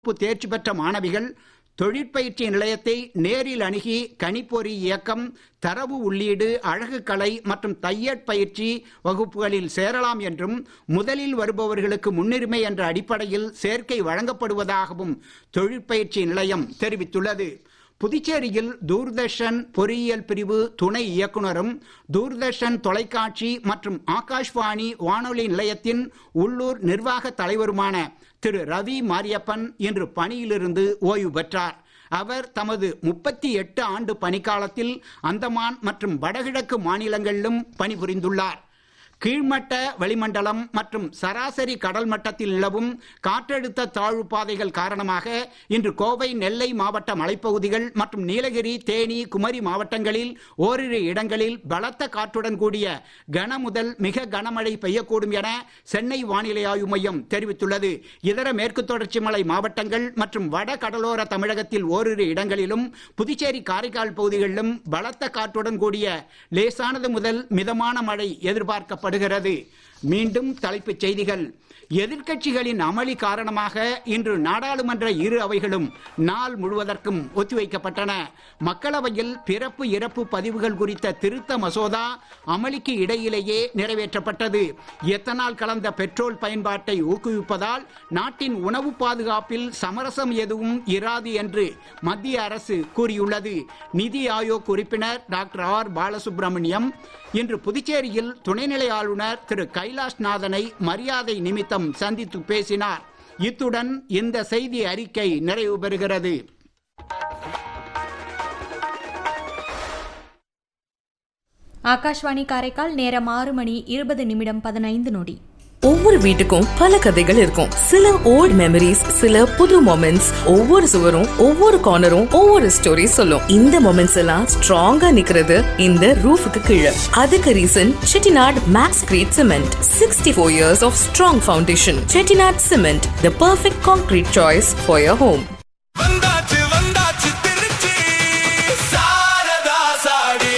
வகுப்பு தேர்ச்சி பெற்ற மாணவிகள் தொழிற்பயிற்சி நிலையத்தை நேரில் அணுகி கணிப்பொறி இயக்கம் தரவு உள்ளீடு அழகு கலை மற்றும் தையற் பயிற்சி வகுப்புகளில் சேரலாம் என்றும் முதலில் வருபவர்களுக்கு முன்னுரிமை என்ற அடிப்படையில் சேர்க்கை வழங்கப்படுவதாகவும் தொழிற்பயிற்சி நிலையம் தெரிவித்துள்ளது புதுச்சேரியில் தூர்தர்ஷன் பொறியியல் பிரிவு துணை இயக்குனரும் தூர்தர்ஷன் தொலைக்காட்சி மற்றும் ஆகாஷ்வாணி வானொலி நிலையத்தின் உள்ளூர் நிர்வாக தலைவருமான திரு ரவி மாரியப்பன் இன்று பணியிலிருந்து ஓய்வு பெற்றார் அவர் தமது முப்பத்தி எட்டு ஆண்டு பணிக்காலத்தில் அந்தமான் மற்றும் வடகிழக்கு மாநிலங்களிலும் பணிபுரிந்துள்ளார் கீழ்மட்ட வளிமண்டலம் மற்றும் சராசரி கடல் மட்டத்தில் நிலவும் காற்றழுத்த தாழ்வு பாதைகள் காரணமாக இன்று கோவை நெல்லை மாவட்ட மலைப்பகுதிகள் மற்றும் நீலகிரி தேனி குமரி மாவட்டங்களில் ஓரிரு இடங்களில் பலத்த காற்றுடன் கூடிய கன முதல் மிக கனமழை பெய்யக்கூடும் என சென்னை வானிலை ஆய்வு மையம் தெரிவித்துள்ளது இதர மேற்கு தொடர்ச்சி மலை மாவட்டங்கள் மற்றும் வட கடலோர தமிழகத்தில் ஓரிரு இடங்களிலும் புதுச்சேரி காரைக்கால் பகுதிகளிலும் பலத்த காற்றுடன் கூடிய லேசானது முதல் மிதமான மழை எதிர்பார்க்கப்படுகிறது மீண்டும் தலைப்புச் செய்திகள் எதிர்க்கட்சிகளின் அமளி காரணமாக இன்று நாடாளுமன்ற இரு அவைகளும் நாள் முழுவதற்கும் ஒத்திவைக்கப்பட்டன மக்களவையில் பிறப்பு இறப்பு பதிவுகள் குறித்த திருத்த மசோதா அமளிக்கு இடையிலேயே நிறைவேற்றப்பட்டது எத்தனால் கலந்த பெட்ரோல் பயன்பாட்டை ஊக்குவிப்பதால் நாட்டின் உணவு பாதுகாப்பில் சமரசம் எதுவும் இராது என்று மத்திய அரசு கூறியுள்ளது நிதி ஆயோக் உறுப்பினர் டாக்டர் ஆர் பாலசுப்ரமணியம் இன்று புதுச்சேரியில் துணைநிலை ஆளுநர் திரு கைலாஷ்நாதனை மரியாதை நிமித்தம் சந்தித்து பேசினார் இத்துடன் இந்த செய்தி அறிக்கை நிறைவு பெறுகிறது ஆகாஷ்வாணி காரைக்கால் நேரம் ஆறு மணி இருபது நிமிடம் பதினைந்து நொடி ஒவ்வொரு வீட்டுக்கும் பல கதைகள் இருக்கும் சில ஓல்ட் மெமரிஸ் சில புது மொமெண்ட்ஸ் ஒவ்வொரு சுவரும் ஒவ்வொரு கார்னரும் ஒவ்வொரு ஸ்டோரி சொல்லும் இந்த மொமெண்ட்ஸ் எல்லாம் ஸ்ட்ராங்கா நிக்கிறது இந்த ரூஃபுக்கு கீழே அதுக்கு reason Chettinad Max great cement sixty four years of strong foundation Chettinad cement the perfect concrete choice for your home வந்தாச்சு வந்தாச்சு திருச்சி சாரதா சாடி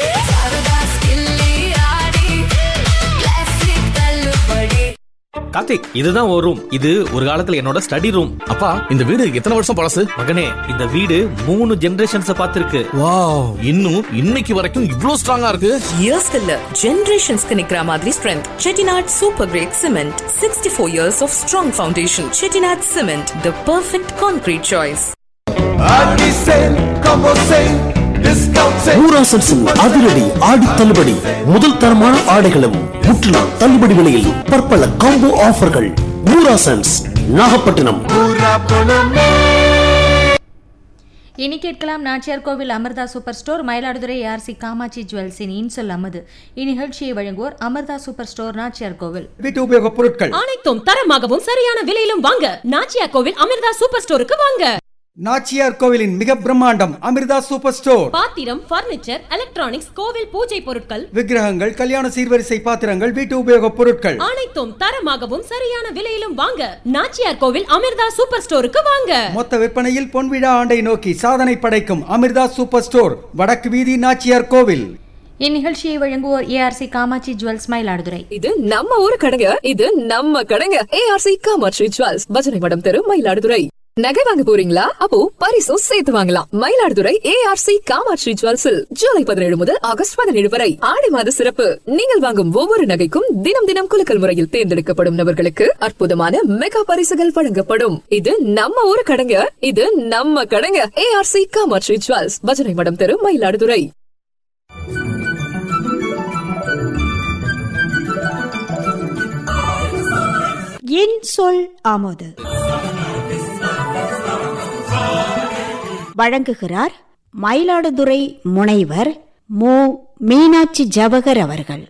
கார்த்திக் இதுதான் ஒரு ரூம் இது ஒரு காலத்துல என்னோட ஸ்டடி ரூம் அப்பா இந்த வீடு எத்தனை வருஷம் பழசு மகனே இந்த வீடு மூணு ஜெனரேஷன்ஸ் பார்த்திருக்கு வாவ் இன்னும் இன்னைக்கு வரைக்கும் இவ்ளோ ஸ்ட்ராங்கா இருக்கு இயர்ஸ்க்கு இல்ல ஜெனரேஷன்ஸ்க்கு நிக்கிற மாதிரி strength Chettinad super great cement sixty four years of strong foundation Chettinad cement the perfect concrete choice Aadi sale combo sale discount sale ஊராசன்ஸின் அதிரடி ஆடி தள்ளுபடி முதல் தரமான ஆடைகளும் முற்றிலும் தள்ளுபடி விலையில் பற்பல காம்போ ஆஃபர்கள் ஊராசன்ஸ் நாகப்பட்டினம் பூரா பணமே இனி கேட்கலாம் Nachiyar Koil Amirtha super store Mayiladuthurai RC Kamatchi ஜுவல்ஸின் இன்சொல் அமது இந்நிகழ்ச்சியை வழங்குவோர் அமிர்தா சூப்பர் ஸ்டோர் நாச்சியார் கோவில் வீட்டு உபயோகப் பொருட்கள் அனைத்தும் தரமாகவும் சரியான விலையிலும் வாங்க நாச்சியா கோவில் அமிர்தா சூப்பர் ஸ்டோருக்கு வாங்க நாச்சியார் கோவிலின் மிக பிரம்மாண்டம் அமிர்தா சூப்பர் ஸ்டோர் பாத்திரம் பர்னிச்சர் எலக்ட்ரானிக்ஸ் கோவில் பூஜை பொருட்கள் விக்கிரகங்கள் கல்யாண சீர்வரிசை பாத்திரங்கள் வீட்டு உபயோகப் பொருட்கள் அனைத்தும் தரமாகவும் சரியான விலையிலும் வாங்க நாச்சியார் கோவில் அமிர்தா சூப்பர் ஸ்டோருக்கு வாங்க மொத்த விற்பனையில் பொன்விழா ஆண்டை நோக்கி சாதனை படைக்கும் அமிர்தா சூப்பர் ஸ்டோர் வடக்கு வீதி நாச்சியார் கோவில் இந்நிகழ்ச்சியை வழங்குவோர் ஏஆர்சி காமாட்சி ஜுவல்ஸ் மயிலாடுதுறை இது நம்ம ஊரு கடைங்க இது நம்ம கடைங்க ஏஆர்சி காமாட்சி ஜுவல்ஸ் பஜனை மடம் தெரு மயிலாடுதுறை நகை வாங்க போறீங்களா அப்போ பரிசும் சேர்த்து வாங்கலாம் மயிலாடுதுறை ஏஆர்சி காமாட்சி ஜுவல்ஸில் ஜூலை பதினேழு முதல் ஆகஸ்ட் பதினேழு வரை ஆடி மாத சிறப்பு நீங்கள் வாங்கும் ஒவ்வொரு நகைக்கும் தினம் தினம் குலுக்கல் முறையில் தேர்ந்தெடுக்கப்படும் நபர்களுக்கு அற்புதமான மெகா பரிசுகள் வழங்கப்படும் இது நம்ம ஊரு கடைங்க இது நம்ம கடைங்க ஏஆர்சி காமாட்சி ஜுவல்ஸ் பஜனை மடம் தெரு மயிலாடுதுறை என் சொல் ஆமோது வழங்குகிறார் மயிலாடுதுறை முனைவர் மு மீனாட்சி ஜவகர் அவர்கள்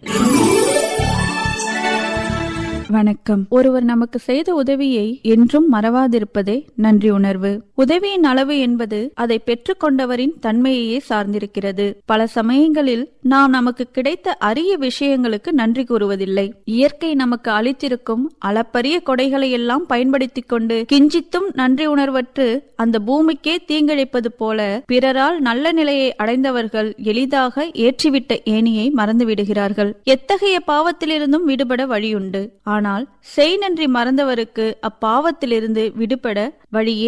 வணக்கம் ஒருவர் நமக்கு செய்த உதவியை என்றும் மறவாதிருப்பதே நன்றி உணர்வு உதவியின் அளவு என்பது அதை பெற்றுக்கொண்டவரின் தன்மையையே சார்ந்திருக்கிறது பல சமயங்களில் நாம் நமக்கு கிடைத்த அரிய விஷயங்களுக்கு நன்றி கூறுவதில்லை இயற்கை நமக்கு அளித்திருக்கும் அளப்பரிய கொடைகளை எல்லாம் பயன்படுத்திக் கொண்டு கிஞ்சித்தும் நன்றி உணர்வற்று அந்த பூமிக்கே தீங்கிழைப்பது போல பிறரால் நல்ல நிலையை அடைந்தவர்கள் எளிதாக ஏற்றிவிட்ட ஏணியை மறந்து விடுகிறார்கள் எத்தகைய பாவத்திலிருந்தும் விடுபட வழியுண்டு ஆனால் செய் நன்றி மறந்தவருக்கு அப்பாவத்திலிருந்து விடுபட வழியே